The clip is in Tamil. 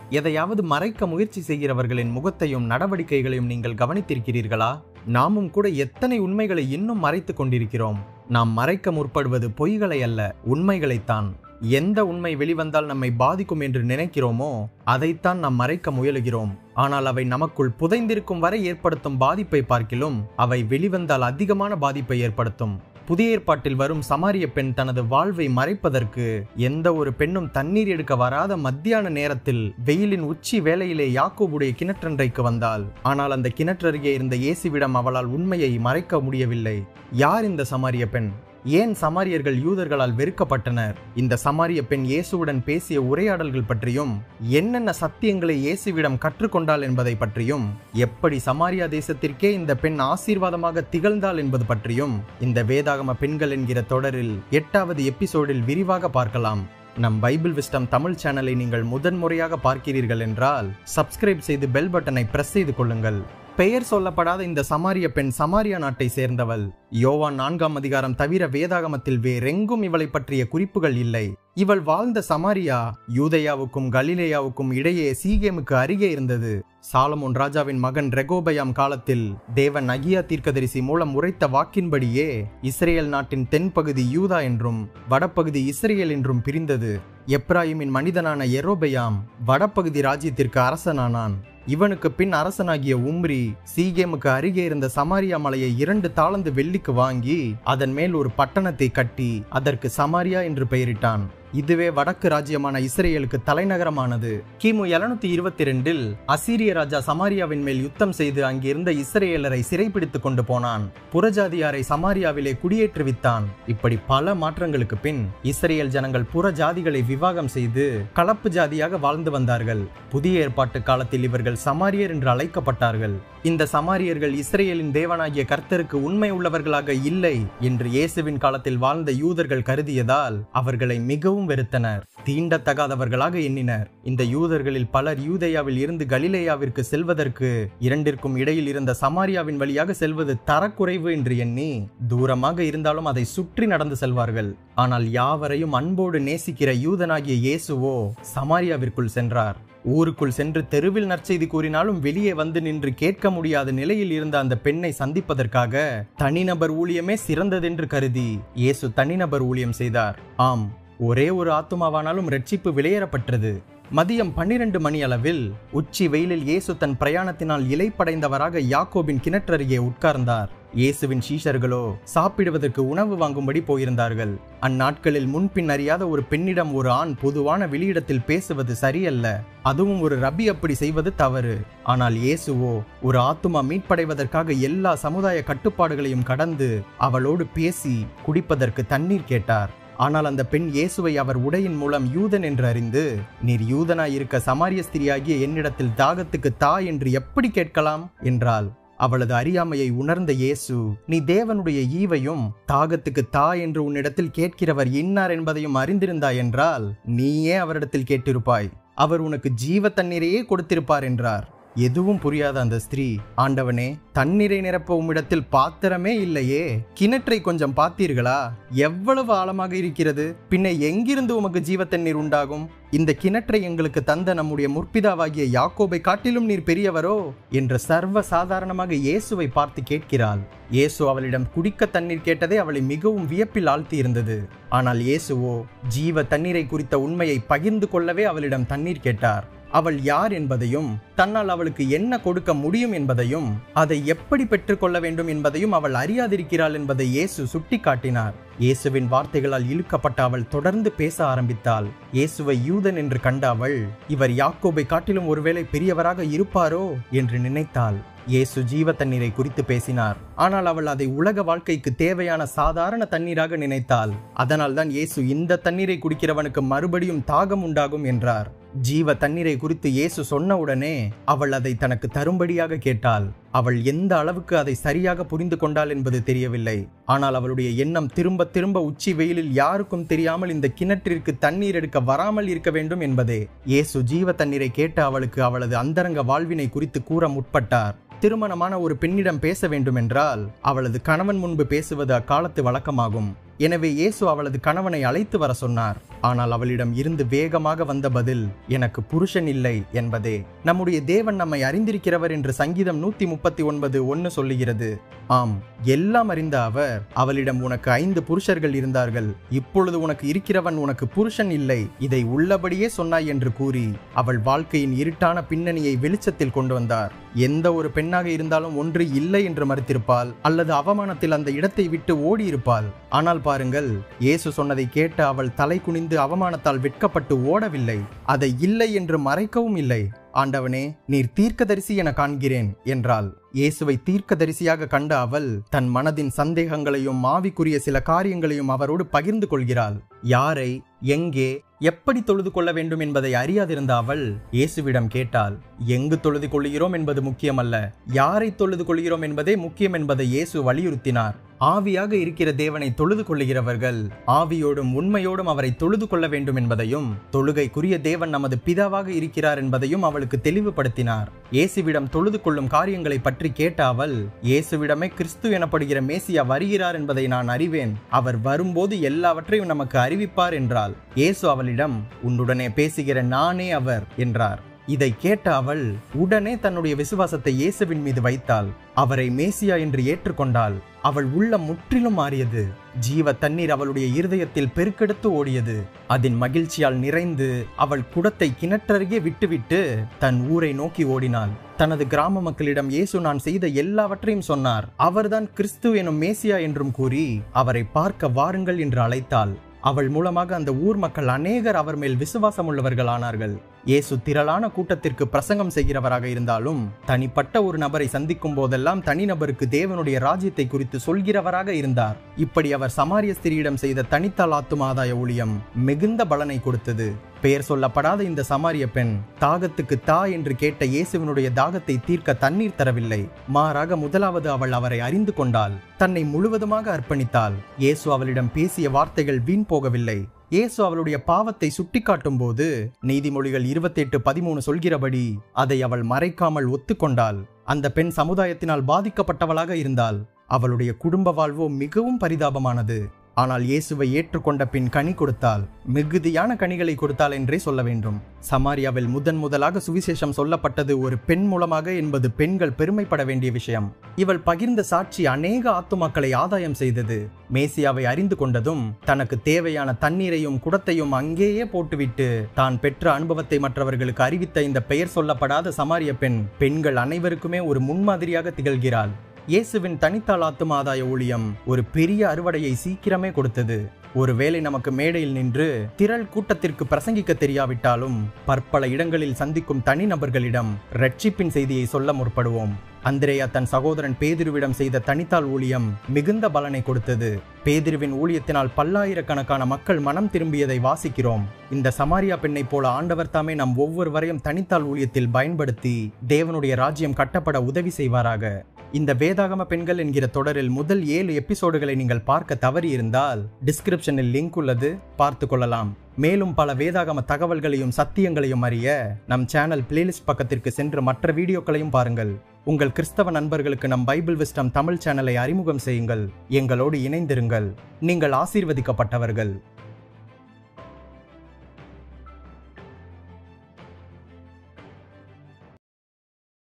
எதையாவது மறைக்க முயற்சி செய்கிறவர்களின் முகத்தையும் நடவடிக்கைகளையும் நீங்கள் கவனித்திருக்கிறீர்களா நாமும் கூட எத்தனை உண்மைகளை இன்னும் மறைத்துக் கொண்டிருக்கிறோம் நாம் மறைக்க முற்படுவது பொய்களை அல்ல உண்மைகளைத்தான் எந்த உண்மை வெளிவந்தால் நம்மை பாதிக்கும் என்று நினைக்கிறோமோ அதைத்தான் நாம் மறைக்க முயலுகிறோம் ஆனால் அவை நமக்குள் புதைந்திருக்கும் வரை ஏற்படுத்தும் பாதிப்பை பார்க்கிலும் அவை வெளிவந்தால் அதிகமான பாதிப்பை ஏற்படுத்தும் புதிய ஏற்பாட்டில் வரும் சமாரிய பெண் தனது வாழ்வை மறைப்பதற்கு எந்த ஒரு பெண்ணும் தண்ணீர் எடுக்க வராத மத்தியான நேரத்தில் வெயிலின் உச்சி வேளையிலே யாக்கோபுடைய கிணற்றன்றைக்கு வந்தாள் ஆனால் அந்த கிணற்றருகே இருந்த இயேசுவிடம் அவளால் உண்மையை மறைக்க முடியவில்லை யார் இந்த சமாரிய பெண் ஏன் சமாரியர்கள் யூதர்களால் வெறுக்கப்பட்டனர் இந்த சமாரிய பெண் இயேசுவுடன் பேசிய உரையாடல்கள் பற்றியும் என்னென்ன சத்தியங்களை இயேசுவிடம் கற்றுக்கொண்டாள் என்பதை பற்றியும் எப்படி சமாரியா தேசத்திற்கே இந்த பெண் ஆசீர்வாதமாக திகழ்ந்தாள் என்பது பற்றியும் இந்த வேதாகம பெண்கள் என்கிற தொடரில் எட்டாவது எபிசோடில் விரிவாக பார்க்கலாம் நம் பைபிள் விஸ்டம் தமிழ் சேனலை நீங்கள் முதன்முறையாக பார்க்கிறீர்கள் என்றால் சப்ஸ்கிரைப் செய்து பெல் பட்டனை பிரஸ் செய்து கொள்ளுங்கள் பெயர் சொல்லப்படாத இந்த சமாரிய பெண் சமாரியா நாட்டை சேர்ந்தவள் யோவான் நான்காம் அதிகாரம் தவிர வேதாகமத்தில் வேறெங்கும் இவளை பற்றிய குறிப்புகள் இல்லை இவள் வாழ்ந்த சமாரியா யூதேயாவுக்கும் கலிலேயாவுக்கும் இடையே சீகேமுக்கு அருகே இருந்தது சாலமோன் ராஜாவின் மகன் ரெகோபயாம் காலத்தில் தேவன் அகியா தீர்க்கதரிசி மூலம் உரைத்த வாக்கின்படியே இஸ்ரேல் நாட்டின் தென்பகுதி யூதா என்றும் வடபகுதி இஸ்ரேல் என்றும் பிரிந்தது எப்ராயிமின் மனிதனான எரோபயாம் வடபகுதி ராஜ்யத்திற்கு அரசனானான் இவனுக்கு பின் அரசனாகிய உம்ரி சீகேமுக்கு அருகே இருந்த சமாரியா மலையை இரண்டு தாளந்து வெள்ளிக்கு வாங்கி அதன் மேல் ஒரு பட்டணத்தை கட்டி அதற்கு சமாரியா என்று பெயரிட்டான் இதுவே வடக்கு ராஜ்யமான இஸ்ரேலுக்கு தலைநகரமானது கிமு எழுநூத்தி இருபத்தி ரெண்டில் அசீரிய ராஜா சமாரியாவின் மேல் யுத்தம் செய்து அங்கிருந்த இஸ்ரேலரை சிறைப்பிடித்துக் கொண்டு போனான் புறஜாதியாரை சமாரியாவிலே குடியேற்றுவித்தான் இப்படி பல மாற்றங்களுக்கு பின் இஸ்ரேல் ஜனங்கள் புற ஜாதிகளை விவாகம் செய்து கலப்பு ஜாதியாக வாழ்ந்து வந்தார்கள் புதிய ஏற்பாட்டு காலத்தில் இவர்கள் சமாரியர் என்று அழைக்கப்பட்டார்கள் இந்த சமாரியர்கள் இஸ்ரேலின் தேவனாகிய கர்த்தருக்கு உண்மை உள்ளவர்களாக இல்லை என்று இயேசுவின் காலத்தில் வாழ்ந்த யூதர்கள் கருதியதால் அவர்களை மிகவும் வெறுத்தனர் தீண்டத்தகாதவர்களாக எண்ணினர் இந்த யூதர்களில் பலர் யூதேயாவில் இருந்து கலிலேயாவிற்கு செல்வதற்கு இரண்டிற்கும் இடையில் இருந்த சமாரியாவின் வழியாக செல்வது தரக்குறைவு என்று எண்ணி தூரமாக இருந்தாலும் அதை சுற்றி நடந்து செல்வார்கள் ஆனால் யாவரையும் அன்போடு நேசிக்கிற யூதனாகிய இயேசுவோ சமாரியாவிற்குள் சென்றார் ஊருக்குள் சென்று தெருவில் நற்செய்தி கூறினாலும் வெளியே வந்து நின்று கேட்க முடியாத நிலையில் இருந்த அந்த பெண்ணை சந்திப்பதற்காக தனிநபர் ஊழியமே சிறந்ததென்று கருதி இயேசு தனிநபர் ஊழியம் செய்தார் ஆம் ஒரே ஒரு ஆத்துமாவானாலும் ரட்சிப்பு விலையேறப்பட்டது மதியம் பன்னிரண்டு மணி அளவில் உச்சி வெயிலில் இயேசு தன் பிரயாணத்தினால் இலைப்படைந்தவராக யாக்கோபின் கிணற்றருகே உட்கார்ந்தார் இயேசுவின் சீஷர்களோ சாப்பிடுவதற்கு உணவு வாங்கும்படி போயிருந்தார்கள் அந்நாட்களில் முன்பின் அறியாத ஒரு பெண்ணிடம் ஒரு ஆண் பொதுவான வெளியிடத்தில் பேசுவது சரியல்ல அதுவும் ஒரு ரபி அப்படி செய்வது தவறு ஆனால் இயேசுவோ ஒரு ஆத்துமா மீட்படைவதற்காக எல்லா சமுதாய கட்டுப்பாடுகளையும் கடந்து அவளோடு பேசி குடிப்பதற்கு தண்ணீர் கேட்டார் ஆனால் அந்த பெண் இயேசுவை அவர் உடையின் மூலம் யூதன் என்று அறிந்து நீர் யூதனாய் இருக்க சமாரிய ஸ்திரியாகிய என்னிடத்தில் தாகத்துக்கு தா என்று எப்படி கேட்கலாம் என்றாள் அவளது அறியாமையை உணர்ந்த இயேசு நீ தேவனுடைய ஈவையும் தாகத்துக்கு தா என்று உன்னிடத்தில் கேட்கிறவர் இன்னார் என்பதையும் அறிந்திருந்தாய் என்றால் நீயே அவரிடத்தில் கேட்டிருப்பாய் அவர் உனக்கு ஜீவ தண்ணீரையே கொடுத்திருப்பார் என்றார் எதுவும் புரியாத அந்த ஸ்திரீ ஆண்டவனே தண்ணீரை நிரப்ப உம்மிடத்தில் பாத்திரமே இல்லையே கிணற்றை கொஞ்சம் பார்த்தீர்களா எவ்வளவு ஆழமாக இருக்கிறது பின்ன எங்கிருந்து உமக்கு ஜீவ தண்ணீர் உண்டாகும் இந்த கிணற்றை எங்களுக்கு தந்த நம்முடைய முற்பிதாவாகிய யாக்கோபை காட்டிலும் நீர் பெரியவரோ என்று சர்வ சாதாரணமாக இயேசுவை பார்த்து கேட்கிறாள் இயேசு அவளிடம் குடிக்க தண்ணீர் கேட்டதே அவளை மிகவும் வியப்பில் ஆழ்த்தி இருந்தது ஆனால் இயேசுவோ ஜீவ தண்ணீரை குறித்த உண்மையை பகிர்ந்து கொள்ளவே அவளிடம் தண்ணீர் கேட்டார் அவள் யார் என்பதையும் தன்னால் அவளுக்கு என்ன கொடுக்க முடியும் என்பதையும் அதை எப்படி பெற்றுக்கொள்ள வேண்டும் என்பதையும் அவள் அறியாதிருக்கிறாள் என்பதை இயேசு சுட்டிக்காட்டினார் இயேசுவின் வார்த்தைகளால் இழுக்கப்பட்ட அவள் தொடர்ந்து பேச ஆரம்பித்தாள் இயேசுவை யூதன் என்று கண்ட அவள் இவர் யாக்கோபை காட்டிலும் ஒருவேளை பெரியவராக இருப்பாரோ என்று நினைத்தாள் இயேசு ஜீவ தண்ணீரை குறித்து பேசினார் ஆனால் அவள் அதை உலக வாழ்க்கைக்கு தேவையான சாதாரண தண்ணீராக நினைத்தாள் அதனால்தான் இயேசு இந்த தண்ணீரை குடிக்கிறவனுக்கு மறுபடியும் தாகம் உண்டாகும் என்றார் ஜீவ தண்ணீரை குறித்து இயேசு சொன்னவுடனே அவள் அதை தனக்கு தரும்படியாக கேட்டாள் அவள் எந்த அளவுக்கு அதை சரியாக புரிந்து கொண்டாள் என்பது தெரியவில்லை ஆனால் அவளுடைய எண்ணம் திரும்ப திரும்ப உச்சி வெயிலில் யாருக்கும் தெரியாமல் இந்த கிணற்றிற்கு தண்ணீர் எடுக்க வராமல் இருக்க வேண்டும் என்பதே இயேசு ஜீவ தண்ணீரை கேட்டு அவளுக்கு அவளது அந்தரங்க வாழ்வினை குறித்து கூற முற்பட்டார் திருமணமான ஒரு பெண்ணிடம் பேச வேண்டுமென்றால் அவளது கணவன் முன்பு பேசுவது அக்காலத்து வழக்கமாகும் எனவே இயேசு அவளது கணவனை அழைத்து வர சொன்னார் ஆனால் அவளிடம் இருந்து வேகமாக வந்த பதில் எனக்கு புருஷன் இல்லை என்பதே நம்முடைய தேவன் நம்மை அறிந்திருக்கிறவர் என்று சங்கீதம் நூத்தி முப்பத்தி ஒன்பது ஒன்னு சொல்லுகிறது ஆம் எல்லாம் அறிந்த அவர் அவளிடம் உனக்கு ஐந்து புருஷர்கள் இருந்தார்கள் இப்பொழுது உனக்கு இருக்கிறவன் உனக்கு புருஷன் இல்லை இதை உள்ளபடியே சொன்னாய் என்று கூறி அவள் வாழ்க்கையின் இருட்டான பின்னணியை வெளிச்சத்தில் கொண்டு வந்தார் எந்த ஒரு பெண்ணாக இருந்தாலும் ஒன்று இல்லை என்று மறுத்திருப்பாள் அல்லது அவமானத்தில் அந்த இடத்தை விட்டு ஓடி இருப்பாள் ஆனால் பாருங்கள் இயேசு சொன்னதை கேட்டு அவள் தலை குனிந்து அவமானத்தால் வெட்கப்பட்டு ஓடவில்லை அதை இல்லை என்று மறைக்கவும் இல்லை ஆண்டவனே நீர் தீர்க்கதரிசி என காண்கிறேன் என்றாள் இயேசுவை தீர்க்கதரிசியாக கண்ட அவள் தன் மனதின் சந்தேகங்களையும் ஆவிக்குரிய சில காரியங்களையும் அவரோடு பகிர்ந்து கொள்கிறாள் யாரை எங்கே எப்படி தொழுது கொள்ள வேண்டும் என்பதை அறியாதிருந்த அவள் இயேசுவிடம் கேட்டாள் எங்கு தொழுது கொள்கிறோம் என்பது முக்கியமல்ல யாரை தொழுது கொள்கிறோம் என்பதே முக்கியம் என்பதை இயேசு வலியுறுத்தினார் ஆவியாக இருக்கிற தேவனை தொழுது கொள்ளுகிறவர்கள் ஆவியோடும் உண்மையோடும் அவரை தொழுது கொள்ள வேண்டும் என்பதையும் தொழுகைக்குரிய தேவன் நமது பிதாவாக இருக்கிறார் என்பதையும் அவளுக்கு தெளிவுபடுத்தினார் இயேசுவிடம் தொழுது கொள்ளும் காரியங்களை பற்றி கேட்ட அவள் இயேசுவிடமே கிறிஸ்து எனப்படுகிற மேசியா வருகிறார் என்பதை நான் அறிவேன் அவர் வரும்போது எல்லாவற்றையும் நமக்கு அறிவிப்பார் என்றாள் இயேசு அவளிடம் உன்னுடனே பேசுகிற நானே அவர் என்றார் இதை கேட்ட அவள் உடனே தன்னுடைய விசுவாசத்தை இயேசுவின் மீது வைத்தாள் அவரை மேசியா என்று ஏற்றுக்கொண்டாள் அவள் உள்ளம் முற்றிலும் மாறியது ஜீவ தண்ணீர் அவளுடைய இருதயத்தில் பெருக்கெடுத்து ஓடியது அதன் மகிழ்ச்சியால் நிறைந்து அவள் குடத்தை கிணற்றருகே விட்டுவிட்டு தன் ஊரை நோக்கி ஓடினாள் தனது கிராம மக்களிடம் இயேசு நான் செய்த எல்லாவற்றையும் சொன்னார் அவர்தான் கிறிஸ்து எனும் மேசியா என்றும் கூறி அவரை பார்க்க வாருங்கள் என்று அழைத்தாள் அவள் மூலமாக அந்த ஊர் மக்கள் அநேகர் அவர் மேல் விசுவாசம் உள்ளவர்கள் ஆனார்கள் இயேசு திரளான கூட்டத்திற்கு பிரசங்கம் செய்கிறவராக இருந்தாலும் தனிப்பட்ட ஒரு நபரை சந்திக்கும் போதெல்லாம் தனிநபருக்கு தேவனுடைய ராஜ்யத்தை குறித்து சொல்கிறவராக இருந்தார் இப்படி அவர் சமாரிய ஸ்திரியிடம் செய்த தனித்தால் ஆத்தும ஆதாய ஊழியம் மிகுந்த பலனை கொடுத்தது பெயர் சொல்லப்படாத இந்த சமாரிய பெண் தாகத்துக்கு தா என்று கேட்ட இயேசுவினுடைய தாகத்தை தீர்க்க தண்ணீர் தரவில்லை மாறாக முதலாவது அவள் அவரை அறிந்து கொண்டாள் தன்னை முழுவதுமாக அர்ப்பணித்தாள் இயேசு அவளிடம் பேசிய வார்த்தைகள் வீண் போகவில்லை இயேசு அவளுடைய பாவத்தை சுட்டிக்காட்டும் போது நீதிமொழிகள் இருபத்தி எட்டு பதிமூணு சொல்கிறபடி அதை அவள் மறைக்காமல் ஒத்துக்கொண்டாள் அந்த பெண் சமுதாயத்தினால் பாதிக்கப்பட்டவளாக இருந்தாள் அவளுடைய குடும்ப வாழ்வோ மிகவும் பரிதாபமானது ஆனால் இயேசுவை ஏற்றுக்கொண்ட பின் கனி கொடுத்தால் மிகுதியான கனிகளை கொடுத்தாள் என்றே சொல்ல வேண்டும் சமாரியாவில் முதன் முதலாக சுவிசேஷம் சொல்லப்பட்டது ஒரு பெண் மூலமாக என்பது பெண்கள் பெருமைப்பட வேண்டிய விஷயம் இவள் பகிர்ந்த சாட்சி அநேக ஆத்துமாக்களை ஆதாயம் செய்தது மேசியாவை அறிந்து கொண்டதும் தனக்கு தேவையான தண்ணீரையும் குடத்தையும் அங்கேயே போட்டுவிட்டு தான் பெற்ற அனுபவத்தை மற்றவர்களுக்கு அறிவித்த இந்த பெயர் சொல்லப்படாத சமாரிய பெண் பெண்கள் அனைவருக்குமே ஒரு முன்மாதிரியாக திகழ்கிறாள் இயேசுவின் தனித்தாள் ஆத்தும ஆதாய ஊழியம் ஒரு பெரிய அறுவடையை சீக்கிரமே கொடுத்தது ஒருவேளை நமக்கு மேடையில் நின்று திரள் கூட்டத்திற்கு பிரசங்கிக்க தெரியாவிட்டாலும் பற்பல இடங்களில் சந்திக்கும் தனிநபர்களிடம் ரட்சிப்பின் செய்தியை சொல்ல முற்படுவோம் அந்திரேயா தன் சகோதரன் பேதிருவிடம் செய்த தனித்தாள் ஊழியம் மிகுந்த பலனை கொடுத்தது பேதிருவின் ஊழியத்தினால் பல்லாயிரக்கணக்கான மக்கள் மனம் திரும்பியதை வாசிக்கிறோம் இந்த சமாரியா பெண்ணைப் போல ஆண்டவர் தாமே நம் ஒவ்வொருவரையும் தனித்தாள் ஊழியத்தில் பயன்படுத்தி தேவனுடைய ராஜ்யம் கட்டப்பட உதவி செய்வாராக இந்த வேதாகம பெண்கள் என்கிற தொடரில் முதல் ஏழு எபிசோடுகளை நீங்கள் பார்க்க தவறியிருந்தால் டிஸ்கிரிப்ஷனில் லிங்க் உள்ளது பார்த்து கொள்ளலாம் மேலும் பல வேதாகம தகவல்களையும் சத்தியங்களையும் அறிய நம் சேனல் பிளேலிஸ்ட் பக்கத்திற்கு சென்று மற்ற வீடியோக்களையும் பாருங்கள் உங்கள் கிறிஸ்தவ நண்பர்களுக்கு நம் பைபிள் விஸ்டம் தமிழ் சேனலை அறிமுகம் செய்யுங்கள் எங்களோடு இணைந்திருங்கள் நீங்கள் ஆசீர்வதிக்கப்பட்டவர்கள்